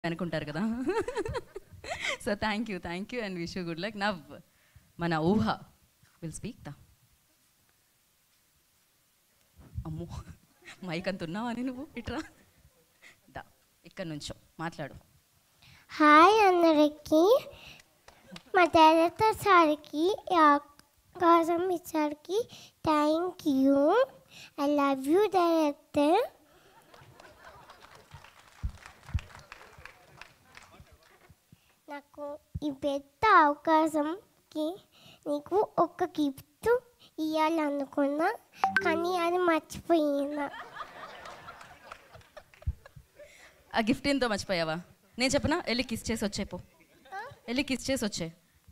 అనుకుంటారు కదా so thank you thank you and wish you good luck now మన ఊహ విల్ స్పీక్ దా అమ్మో మైక్ అంత ఉన్నావని నువ్వు ఇట్రా దా ఇక్కడ నుంచో మాట్లాడు హాయ్ అందరికి మా డైరెక్టర్ సార్కి ఈ అవకాశం ఇచ్చరికి thank you I love you director నాకు ఈ పెద్ద అవకాశంకి నీకు ఒక గిఫ్ట్ ఇవ్వాలనుకున్నా కానీ అది మర్చిపోయినా ఆ గిఫ్ట్ ఎంతో మర్చిపోయావా నేను చెప్పనా వెళ్ళి కిస్ చేసి వచ్చే పో వెళ్ళి కిస్ చేసి వచ్చే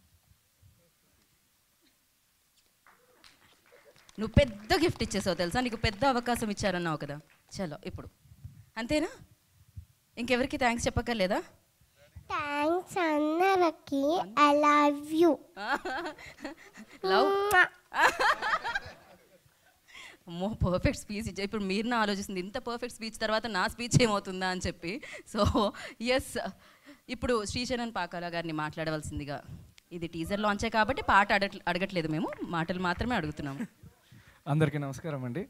నువ్వు పెద్ద గిఫ్ట్ ఇచ్చేసావు తెలుసా నీకు పెద్ద అవకాశం ఇచ్చారన్నావు కదా చలో ఇప్పుడు అంతేనా ఇంకెవరికి థ్యాంక్స్ చెప్పక్కర్లేదా థ్యాంక్స్ అందరికి ఐ లవ్ యూ లవ్ అమ్మో పర్ఫెక్ట్ స్పీచ్ ఇచ్చా ఇప్పుడు మీరు నా ఆలోచిస్తుంది ఇంత పర్ఫెక్ట్ స్పీచ్ తర్వాత నా స్పీచ్ ఏమవుతుందా అని చెప్పి సో ఎస్ ఇప్పుడు శ్రీచరణ్ పాకాల గారిని మాట్లాడవలసిందిగా ఇది టీజర్ లాంచే కాబట్టి పాట అడగ అడగట్లేదు మేము మాటలు మాత్రమే అడుగుతున్నాము అందరికీ నమస్కారం అండి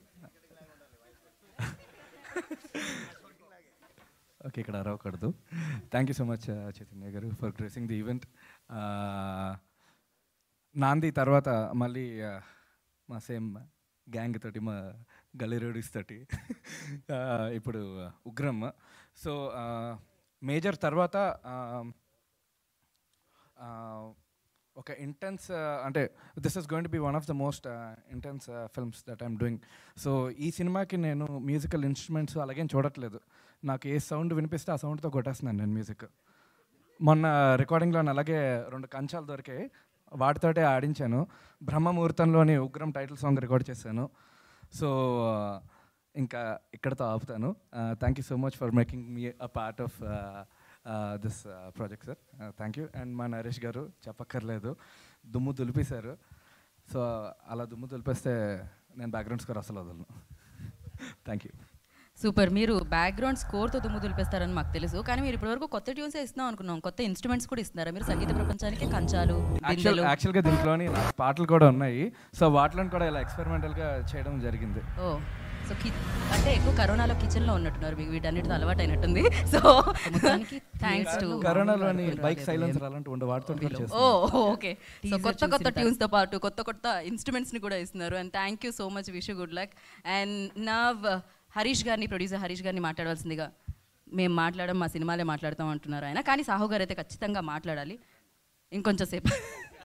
ఓకే ఇక్కడ అరవకూడదు thank you so much Chaitanya garu for dressing the event నాంది తర్వాత మళ్ళీ uh, మా సేమ్ గ్యాంగ్ తోటి మా గల్లీ రోడీస్ తోటి uh, ఇప్పుడు uh, ఉగ్రం సో మేజర్ తర్వాత uh, uh, ఒక ఇంటెన్స్ అంటే this is going to be one of the most intense films that I'm doing so ఈ సినిమాకి నేను మ్యూజికల్ ఇన్స్ట్రుమెంట్స్ అలాగేం చూడట్లేదు నాకు ఏ సౌండ్ వినిపిస్తే ఆ సౌండ్తో కొట్టేస్తున్నాను నేను మ్యూజిక్ మొన్న రికార్డింగ్లో అలాగే రెండు కంచాలు దొరికాయి వాటితోటే ఆడించాను బ్రహ్మముహూర్తంలోని ఉగ్రం టైటిల్ సాంగ్ రికార్డ్ చేశాను సో ఇంకా ఇక్కడతో ఆపుతాను thank you so much for making me a part of this project sir thank you and మా నరేష్ గారు చెప్పక్కర్లేదు దుమ్ము దులిపేశారు సో అలా దుమ్ము దులిపేస్తే నేను బ్యాక్గ్రౌండ్ స్కోర్ అసలు వదలను థ్యాంక్ యూ సూపర్ మీరు బ్యాక్గ్రౌండ్ స్కోర్తో దుమ్ము దులిపేస్తారని మాకు తెలుసు కానీ మీరు ఇప్పటివరకు కొత్త ట్యూన్సే ఇస్తున్నాం అనుకున్నాం కొత్త ఇన్స్ట్రుమెంట్స్ కూడా ఇస్తున్నారా మీరు సంగీత ప్రపంచానికి కంచాలు యాక్చువల్ బిందెలు యాక్చువల్గా దీంట్లోని నాకు పాటలు కూడా ఉన్నాయి సో వాటిలో కూడా ఇలా ఎక్స్పెరిమెంటల్గా చేయడం జరిగింది ఓ సో కి అంటే ఎక్కువ కరోనాలో కిచెన్లో ఉన్నట్టున్నారు మీకు వీటన్నిటితో అలవాటు అయినట్టుంది సో థ్యాంక్స్ టు కరోనాలోని బైక్ సైలెన్సర్ అలాంటి ఉండే వాటితో కూడా ఓ చేస్తాను ఓకే సో కొత్త కొత్త ట్యూన్స్తో పాటు కొత్త కొత్త ఇన్స్ట్రుమెంట్స్ని కూడా ఇస్తున్నారు and thank you so much wish good luck and now Harish గారిని ప్రొడ్యూసర్ హరీష్ గారిని మాట్లాడవలసిందిగా మేము మాట్లాడడం మా సినిమాలే మాట్లాడతాం అంటున్నారు ఆయన కానీ సాహు గారు అయితే ఖచ్చితంగా మాట్లాడాలి ఇంకొంచెం సేపు